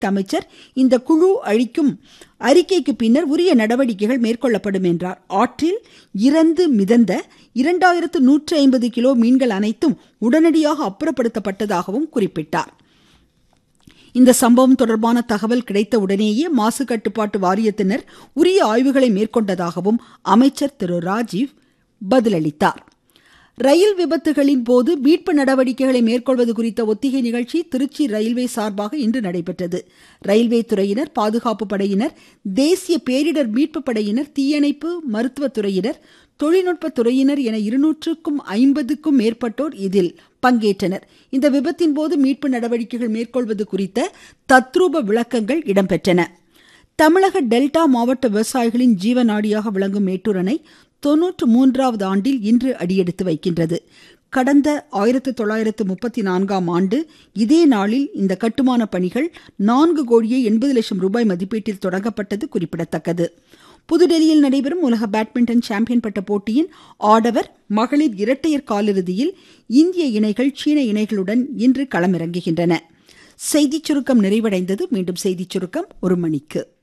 அமைச்சர் இந்த குழு அளிக்கும் அறிக்கைக்கு பின்னர் உரிய நடவடிக்கைகள் மேற்கொள்ளப்படும் என்றார் ஆற்றில் இறந்து மிதந்த இரண்டாயிரத்து நூற்று ஐம்பது கிலோ மீன்கள் அனைத்தும் உடனடியாக அப்புறப்படுத்தப்பட்டதாகவும் குறிப்பிட்டார் இந்த சம்பவம் தொடர்பான தகவல் கிடைத்த உடனேயே மாசு கட்டுப்பாட்டு வாரியத்தினர் உரிய ஆய்வுகளை மேற்கொண்டதாகவும் அமைச்சர் திரு ராஜீவ் பதிலளித்தார் ரயில் விபத்துகளின் போது மீட்பு நடவடிக்கைகளை மேற்கொள்வது குறித்த ஒத்திகை நிகழ்ச்சி திருச்சி ரயில்வே சார்பாக இன்று நடைபெற்றது ரயில்வே துறையினர் பாதுகாப்பு படையினர் தேசிய பேரிடர் மீட்பு படையினர் தீயணைப்பு மருத்துவத்துறையினர் தொழில்நுட்ப துறையினர் என இருநூற்றுக்கும் ஐம்பதுக்கும் மேற்பட்டோர் இதில் பங்கேற்றனர் இந்த விபத்தின் போது மீட்பு நடவடிக்கைகள் மேற்கொள்வது குறித்த தத்ரூப விளக்கங்கள் இடம்பெற்றன தமிழக டெல்டா மாவட்ட விவசாயிகளின் ஜீவநாடியாக விளங்கும் மேட்டூர் அணை தொன்னூற்று மூன்றாவது ஆண்டில் இன்று அடியெடுத்து வைக்கின்றது கடந்த ஆயிரத்து தொள்ளாயிரத்து முப்பத்தி நான்காம் ஆண்டு இதே நாளில் இந்த கட்டுமான பணிகள் நான்கு கோடியே எண்பது லட்சம் ரூபாய் மதிப்பீட்டில் தொடங்கப்பட்டது குறிப்பிடத்தக்கது புதுடெல்லியில் நடைபெறும் உலக பேட்மிண்டன் சாம்பியன் பட்ட போட்டியின் ஆடவர் மகளிர் இரட்டையர் காலிறுதியில் இந்திய இணைகள் சீன இணைகளுடன் இன்று களமிறங்குகின்றன செய்திச் சுருக்கம் நிறைவடைந்தது மீண்டும் செய்திச் சுருக்கம் ஒரு மணிக்கு